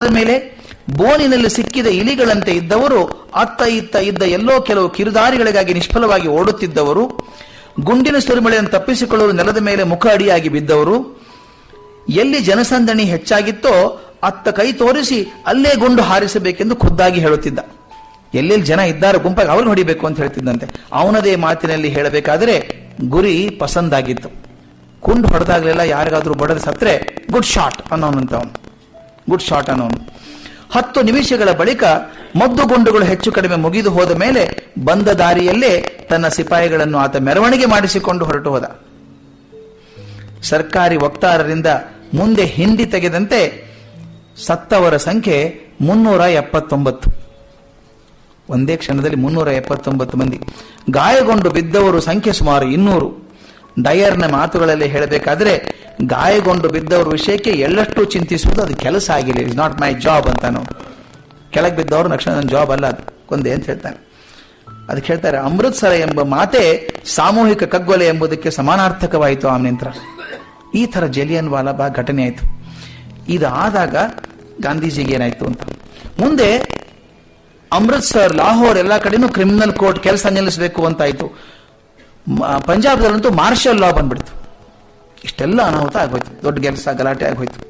ಮೇಲೆ ಬೋನಿನಲ್ಲಿ ಸಿಕ್ಕಿದ ಇಲಿಗಳಂತೆ ಇದ್ದವರು ಅತ್ತ ಇತ್ತ ಇದ್ದ ಎಲ್ಲೋ ಕೆಲವು ಕಿರುದಾರಿಗಳಿಗಾಗಿ ನಿಷ್ಫಲವಾಗಿ ಓಡುತ್ತಿದ್ದವರು ಗುಂಡಿನ ಸುರಿಮಳೆಯನ್ನು ತಪ್ಪಿಸಿಕೊಳ್ಳಲು ನೆಲದ ಮೇಲೆ ಮುಖ ಅಡಿಯಾಗಿ ಬಿದ್ದವರು ಎಲ್ಲಿ ಜನಸಂದಣಿ ಹೆಚ್ಚಾಗಿತ್ತೋ ಅತ್ತ ಕೈ ತೋರಿಸಿ ಅಲ್ಲೇ ಗುಂಡು ಹಾರಿಸಬೇಕೆಂದು ಖುದ್ದಾಗಿ ಹೇಳುತ್ತಿದ್ದ ಎಲ್ಲೆಲ್ಲಿ ಜನ ಇದ್ದಾರೆ ಗುಂಪಾಗಿ ಅವ್ರಿಗೆ ಹೊಡಿಬೇಕು ಅಂತ ಹೇಳ್ತಿದ್ದಂತೆ ಅವನದೇ ಮಾತಿನಲ್ಲಿ ಹೇಳಬೇಕಾದ್ರೆ ಗುರಿ ಪಸಂದಾಗಿತ್ತು ಕುಂಡು ಹೊಡೆದಾಗ್ಲೆಲ್ಲ ಯಾರಿಗಾದ್ರೂ ಬಡದ ಸತ್ರೆ ಗುಡ್ ಶಾಟ್ ಅನ್ನೋನಂತ ಅವನು ಗುಡ್ ಶಾಟ್ ಅನ್ನೋನು ಹತ್ತು ನಿಮಿಷಗಳ ಬಳಿಕ ಮದ್ದು ಗುಂಡುಗಳು ಹೆಚ್ಚು ಕಡಿಮೆ ಮುಗಿದು ಹೋದ ಮೇಲೆ ಬಂದ ದಾರಿಯಲ್ಲೇ ತನ್ನ ಸಿಪಾಯಿಗಳನ್ನು ಆತ ಮೆರವಣಿಗೆ ಮಾಡಿಸಿಕೊಂಡು ಹೊರಟು ಹೋದ ಸರ್ಕಾರಿ ವಕ್ತಾರರಿಂದ ಮುಂದೆ ಹಿಂಡಿ ತೆಗೆದಂತೆ ಸತ್ತವರ ಸಂಖ್ಯೆ ಮುನ್ನೂರ ಎಪ್ಪತ್ತೊಂಬತ್ತು ಒಂದೇ ಕ್ಷಣದಲ್ಲಿ ಮುನ್ನೂರ ಎಪ್ಪತ್ತೊಂಬತ್ತು ಮಂದಿ ಗಾಯಗೊಂಡು ಬಿದ್ದವರು ಸಂಖ್ಯೆ ಸುಮಾರು ಇನ್ನೂರು ಡಯರ್ನ ಮಾತುಗಳಲ್ಲಿ ಹೇಳಬೇಕಾದ್ರೆ ಗಾಯಗೊಂಡು ಬಿದ್ದವರ ವಿಷಯಕ್ಕೆ ಎಳ್ಳಷ್ಟು ಚಿಂತಿಸುವುದು ಅದು ಕೆಲಸ ಆಗಿಲ್ಲ ಇಸ್ ನಾಟ್ ಮೈ ಜಾಬ್ ಅಂತಾನು ಕೆಳಗೆ ಬಿದ್ದವರು ನಕ್ಷಣ ನನ್ನ ಜಾಬ್ ಅಲ್ಲ ಅದು ಕೊಂದೆ ಅಂತ ಹೇಳ್ತಾನೆ ಅದಕ್ಕೆ ಹೇಳ್ತಾರೆ ಅಮೃತ್ಸರ ಎಂಬ ಮಾತೆ ಸಾಮೂಹಿಕ ಕಗ್ಗೊಲೆ ಎಂಬುದಕ್ಕೆ ಸಮಾನಾರ್ಥಕವಾಯಿತು ಆಮನಿಂತ್ರ ಈ ತರ ಜಲಿಯನ್ ವಾಲಾಬಾಗ್ ಘಟನೆ ಆಯಿತು ಇದಾದಾಗ ಗಾಂಧೀಜಿಗೆ ಏನಾಯ್ತು ಅಂತ ಮುಂದೆ ಅಮೃತ್ಸರ್ ಲಾಹೋರ್ ಎಲ್ಲ ಕಡೆನೂ ಕ್ರಿಮಿನಲ್ ಕೋರ್ಟ್ ಕೆಲಸ ನಿಲ್ಲಿಸಬೇಕು ಅಂತಾಯ್ತು ಮ- ಪಂಜಾಬ್ದಲ್ಲಂತೂ ಮಾರ್ಷಲ್ ಲಾ ಬಂದ್ಬಿಡ್ತು ಇಷ್ಟೆಲ್ಲ ಅನಾಹುತ ಆಗೋಯ್ತು ದೊಡ್ಡ ಕೆಲಸ ಗಲಾಟೆ ಆಗೋಯ್ತು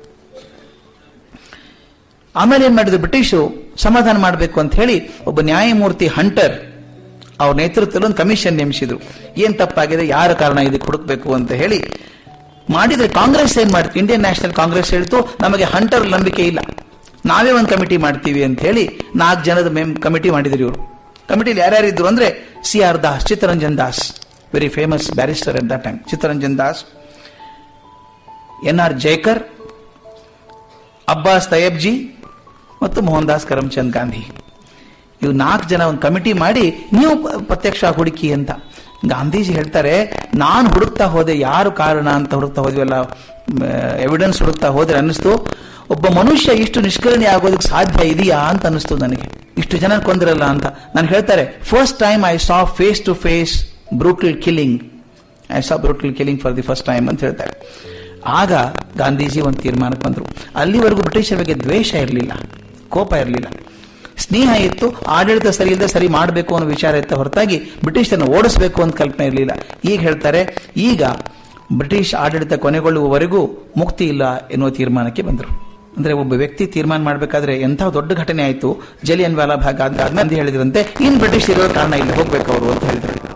ಆಮೇಲೆ ಏನ್ ಮಾಡಿದ್ರು ಬ್ರಿಟಿಷು ಸಮಾಧಾನ ಮಾಡಬೇಕು ಅಂತ ಹೇಳಿ ಒಬ್ಬ ನ್ಯಾಯಮೂರ್ತಿ ಹಂಟರ್ ಅವ್ರ ನೇತೃತ್ವದಲ್ಲಿ ಒಂದು ಕಮಿಷನ್ ನೇಮಿಸಿದ್ರು ಏನ್ ತಪ್ಪಾಗಿದೆ ಯಾರ ಕಾರಣ ಇದಕ್ಕೆ ಹುಡುಕ್ಬೇಕು ಅಂತ ಹೇಳಿ ಮಾಡಿದ್ರೆ ಕಾಂಗ್ರೆಸ್ ಏನ್ ಮಾಡ್ತು ಇಂಡಿಯನ್ ನ್ಯಾಷನಲ್ ಕಾಂಗ್ರೆಸ್ ಹೇಳ್ತು ನಮಗೆ ಹಂಟರ್ ನಂಬಿಕೆ ಇಲ್ಲ ನಾವೇ ಒಂದು ಕಮಿಟಿ ಮಾಡ್ತೀವಿ ಅಂತ ಹೇಳಿ ನಾಲ್ಕು ಜನದ ಮೇಮ್ ಕಮಿಟಿ ಮಾಡಿದ್ರು ಇವರು ಕಮಿಟಿಲಿ ಯಾರ್ಯಾರಿದ್ರು ಅಂದ್ರೆ C R Das Chittaranjan Das very famous barrister at that time Chittaranjan Das N R Jayakar Abbas Tyabji ಮತ್ತು ಮೋಹನ್ ದಾಸ್ ಕರಮ್ಚಂದ್ ಗಾಂಧಿ ಇವು ನಾಲ್ಕು ಜನ ಒಂದು ಕಮಿಟಿ ಮಾಡಿ ನೀವು ಪ- ಪ್ರತ್ಯಕ್ಷ ಹುಡುಕಿ ಅಂತ ಗಾಂಧೀಜಿ ಹೇಳ್ತಾರೆ ನಾನು ಹುಡುಕ್ತಾ ಹೋದೆ ಯಾರು ಕಾರಣ ಅಂತ ಹುಡುಕ್ತಾ ಹೋದ್ವಲ್ಲ ಎವಿಡೆನ್ಸ್ ಹುಡುಕ್ತಾ ಹೋದ್ರೆ ಅನ್ನಿಸ್ತು ಒಬ್ಬ ಮನುಷ್ಯ ಇಷ್ಟು ನಿಷ್ಕರಣೆ ಆಗೋದಕ್ಕೆ ಸಾಧ್ಯ ಇದೆಯಾ ಅಂತ ಅನ್ನಿಸ್ತು ನನಗೆ ಇಷ್ಟು ಜನ ಕೊಂದಿರಲ್ಲ ಅಂತ ನಾನು ಹೇಳ್ತಾರೆ first time I saw face to face brutal killing I saw brutal killing for the first time ಅಂತ ಹೇಳ್ತಾರೆ ಆಗ ಗಾಂಧೀಜಿ ಒಂದು ತೀರ್ಮಾನಕ್ಕೆ ಬಂದರು ಅಲ್ಲಿವರೆಗೂ ಬ್ರಿಟಿಷರ ಬಗ್ಗೆ ದ್ವೇಷ ಇರಲಿಲ್ಲ ಕೋಪ ಇರಲಿಲ್ಲ ಸ್ನೇಹ ಇತ್ತು ಆಡಳಿತ ಸರಿ ಇಲ್ಲದೆ ಸರಿ ಮಾಡಬೇಕು ಅನ್ನೋ ವಿಚಾರ ಇತ್ತ ಹೊರತಾಗಿ ಬ್ರಿಟಿಷರನ್ನು ಓಡಿಸಬೇಕು ಅಂತ ಕಲ್ಪನೆ ಇರಲಿಲ್ಲ ಈಗ ಹೇಳ್ತಾರೆ ಈಗ ಬ್ರಿಟಿಷ್ ಆಡಳಿತ ಕೊನೆಗೊಳ್ಳುವವರೆಗೂ ಮುಕ್ತಿ ಇಲ್ಲ ಎನ್ನುವ ತೀರ್ಮಾನಕ್ಕೆ ಬಂದರು ಅಂದ್ರೆ ಒಬ್ಬ ವ್ಯಕ್ತಿ ತೀರ್ಮಾನ ಮಾಡಬೇಕಾದ್ರೆ ಎಂಥ ದೊಡ್ಡ ಘಟನೆ ಆಯಿತು ಜಲಿಯನ್ ವಾಲಾ ಭಾಗ ಅಂತ ಗಾಂಧಿ ಹೇಳಿದ್ರಂತೆ ಇನ್ ಬ್ರಿಟಿಷ್ ಇರೋ ಕಾರಣ ಇಲ್ಲಿ ಹೋಗ್ಬೇಕು ಅವರು ಅಂತ ಹೇಳಿದ್ರು